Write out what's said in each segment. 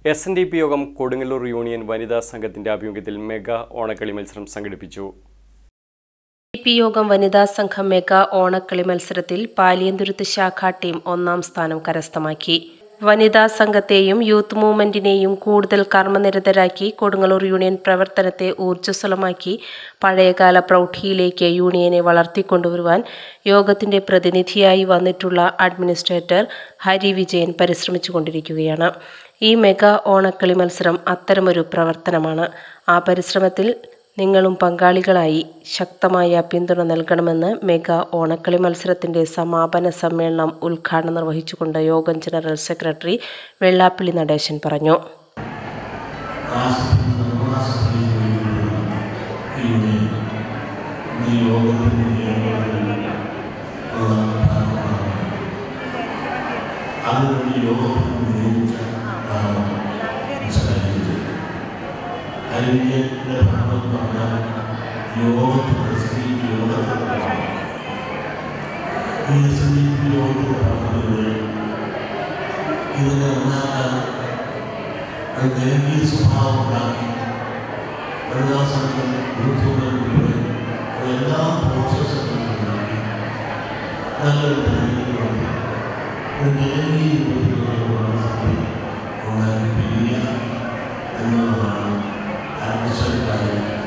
S N D P യോഗം Kodungallur union വനിതാ സംഘത്തിന്റെ ആഭിമുഖ്യത്തിൽ മെഗാ ഓണക്കളി മത്സരം സംഘടിപ്പിച്ചു ഡി പി യോഗം വനിതാ സംഘം മെഗാ ഓണക്കളി മത്സരത്തിൽ പാലിയന്തുരുത്ത് ശാഖ ടീം ഒന്നാം സ്ഥാനം കരസ്ഥമാക്കി വനിതാ സംഘത്തെയും യൂത്ത് മൂവ്മെന്റിനെയും കൂടുതൽ കർമ്മനിരതരാക്കി കൊടുങ്ങല്ലൂർ യൂണിയൻ പ്രവർത്തനത്തെ ഊർജ്ജസ്വലമാക്കി പഴയകാല പ്രൗഢിയിലേക്ക് യൂണിയനെ വളർത്തിക്കൊണ്ടുവരുവാൻ യോഗത്തിന്റെ പ്രതിനിധിയായി വന്നിട്ടുള്ള അഡ്മിനിസ്ട്രേറ്റർ ഹരി വിജയൻ പരിശ്രമിച്ചുകൊണ്ടിരിക്കുകയാണ് ഈ മെഗാ ഓണക്കളി മത്സരം അത്തരമൊരു പ്രവർത്തനമാണ് ആ പരിശ്രമത്തിൽ നിങ്ങളും പങ്കാളികളായി ശക്തമായ പിന്തുണ നൽകണമെന്ന് മെഗാ ഓണക്കളി മത്സരത്തിന്റെ സമാപന സമ്മേളനം ഉദ്ഘാടനം നിർവഹിച്ചുകൊണ്ട് യോഗം ജനറൽ സെക്രട്ടറി വെള്ളാപ്പള്ളി നടേശൻ പറഞ്ഞു അതുകൊണ്ട് യോഗത്തിന് നിയോഗിച്ച മനസ്സിലാക്കിയത് അതിൻ്റെ ഫലമെന്ന് പറഞ്ഞാൽ യോഗത്തിൻ്റെ സ്ത്രീ യോഗത്തിൻ്റെ ഈ സ്ത്രീ യോഗത്തിൻ്റെ ഫലങ്ങളിൽ ഇതിനെ ഒന്നാക്കാൻ ഒരു ദയനീയ സ്വഭാവം ഉണ്ടാക്കി വനിതാ സംഘം യൂത്തുകളിലൂടെ എല്ലാ പ്രോസസ്സുകളും ഉണ്ടാക്കി നല്ലൊരു തെരഞ്ഞെടുപ്പ് ഒരു ദയനീയ രൂപത്തിലുള്ള സഭ ഉണ്ടാക്കി പിരിയുക എന്നുള്ളതാണ് ആവശ്യക്കാരെ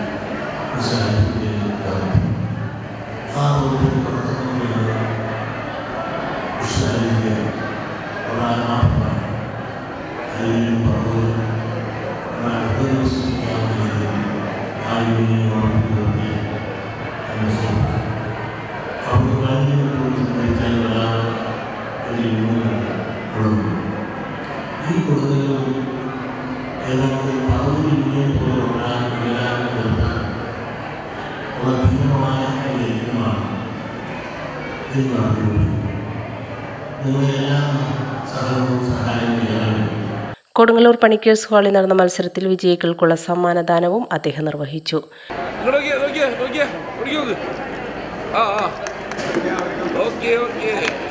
ആ ഒരു പ്രവർത്തനങ്ങളിലാണ് കൃഷ്ണന്റെ പ്രധാനമാണ് അല്ലെങ്കിൽ പറഞ്ഞത് അടുത്ത ദിവസം ആ യൂണിയനോട് അനുസരിക്കും അവർ കഴിഞ്ഞിട്ട് കഴിച്ചാൽ വരാതെ ഒരു യൂണിയൻ കൊടുക്കും ഈ കൊടുക്കുന്നതിൽ ഏതാണ്ട് പകുതി യൂണിയൻ പോലും ഉണ്ടാകാൻ ഇല്ലാതെ നിർത്താൻ ഉള്ള ധീരമായ ഒരു യജ്ഞമാണ് ഇത് നടക്കുന്നത് നിങ്ങളെല്ലാം സഹകരണവും സഹായം ചെയ്യാനും കൊടുങ്ങല്ലൂർ പണിക്കേഴ്സ് ഹാളിൽ നടന്ന മത്സരത്തിൽ വിജയികൾക്കുള്ള സമ്മാനദാനവും അദ്ദേഹം നിർവഹിച്ചു ഇങ്ങോട്ട് നോക്കിയേ നോക്കിയേ നോക്കിയേ ഓടിക്കോ നോക്ക് ആ ആ ഓക്കെ ഓക്കെ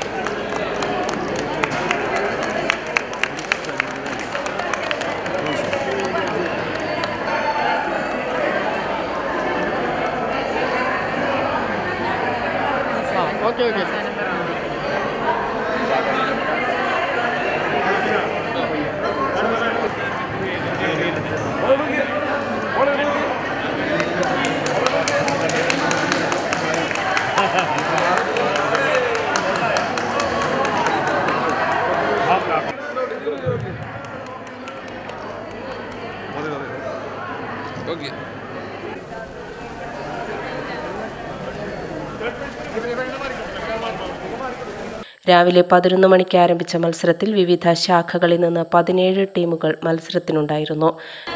ഓടെ നോക്കിയേ ഓടെ നോക്കിയേ ഓക്കെ രാവിലെ പതിനൊന്ന് മണിക്ക് ആരംഭിച്ച മത്സരത്തിൽ വിവിധ ശാഖകളിൽ നിന്ന് പതിനേഴ് ടീമുകൾ മത്സരത്തിനുണ്ടായിരുന്നു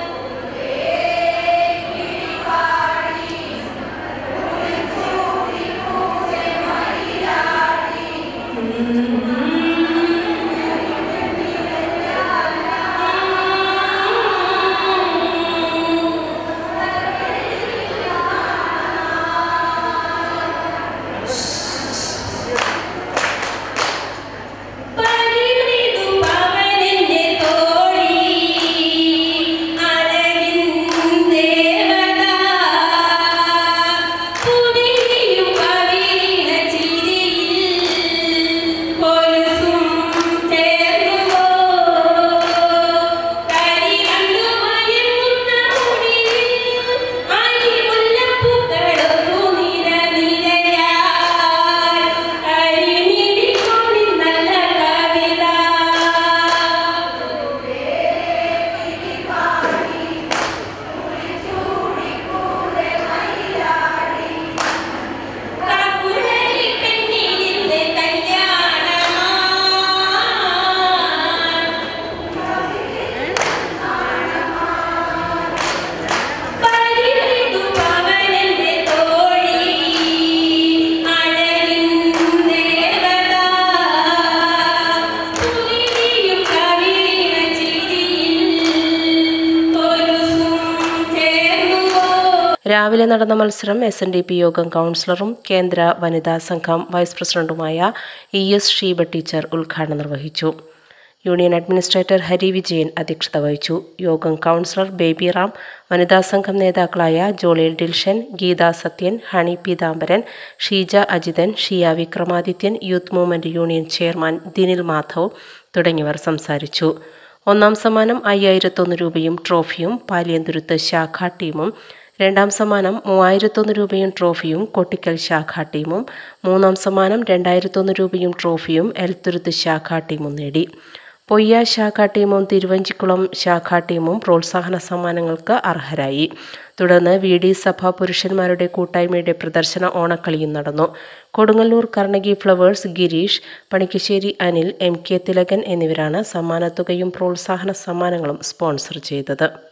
പരിമൃദു പവനന്റെ തോഴി അഴകിൻ ദേവത പുവിരിയും കവിളിന ചിരിയിൽ കൊലുസും ചേർന്നുവോ കരികണ്ടു മയങ്ങുന്ന മുടിയിൽ അരിമുല്ലപ്പൂക്കളൊരു നിര നിരയായി കരിമിഴിക്കോടി നല്ല കവിത കാക്കുഴലി പെണ്ണിന്റെ കല്യാണമാ പരിമൃദു പവനന്റെ തോഴി അഴകിൻ ദേവത പുവിരിയും കവിളിന ചിരിയിൽ കൊലുസും ചേർന്നുവോ രാവിലെ നടന്ന മത്സരം എസ് എൻ ഡി പി യോഗം കൗൺസിലറും കേന്ദ്ര വനിതാ സംഘം വൈസ് പ്രസിഡന്റുമായ ഇ എസ് ഷീബ ടീച്ചർ ഉദ്ഘാടനം നിർവഹിച്ചു യൂണിയൻ അഡ്മിനിസ്ട്രേറ്റർ ഹരി വിജയൻ അധ്യക്ഷത വഹിച്ചു യോഗം കൗൺസിലർ ബേബി റാം വനിതാ സംഘം നേതാക്കളായ ജോളിൽ Dilshan Geetha Sathyan Honey Peethambaran Sheeja Ajithan Shiya Vikramadithyan youth movement union chairman Dinil Madhav തുടങ്ങിയവർ സംസാരിച്ചു ഒന്നാം സമ്മാനം അയ്യായിരത്തൊന്ന് രൂപയും ട്രോഫിയും പാലിയന്തുരുത്ത് ശാഖാ ടീമും രണ്ടാം സമ്മാനം മൂവായിരത്തൊന്ന് രൂപയും ട്രോഫിയും കൊട്ടിക്കൽ ശാഖാ ടീമും മൂന്നാം സമ്മാനം രണ്ടായിരത്തൊന്ന് രൂപയും ട്രോഫിയും എൽത്തുരുത്ത് ശാഖാ ടീമും നേടി പൊയ്യ ശാഖാ ടീമും തിരുവഞ്ചിക്കുളം ശാഖാ ടീമും പ്രോത്സാഹന സമ്മാനങ്ങൾക്ക് അർഹരായി തുടർന്ന് വി ഡി സഭ പുരുഷന്മാരുടെ കൂട്ടായ്മയുടെ പ്രദർശന ഓണക്കളിയും നടന്നു Kodungallur Karnaki flowers Girish Panikkassery Anil M K Thilakan എന്നിവരാണ് സമ്മാനത്തുകയും പ്രോത്സാഹന സമ്മാനങ്ങളും സ്പോൺസർ ചെയ്തത്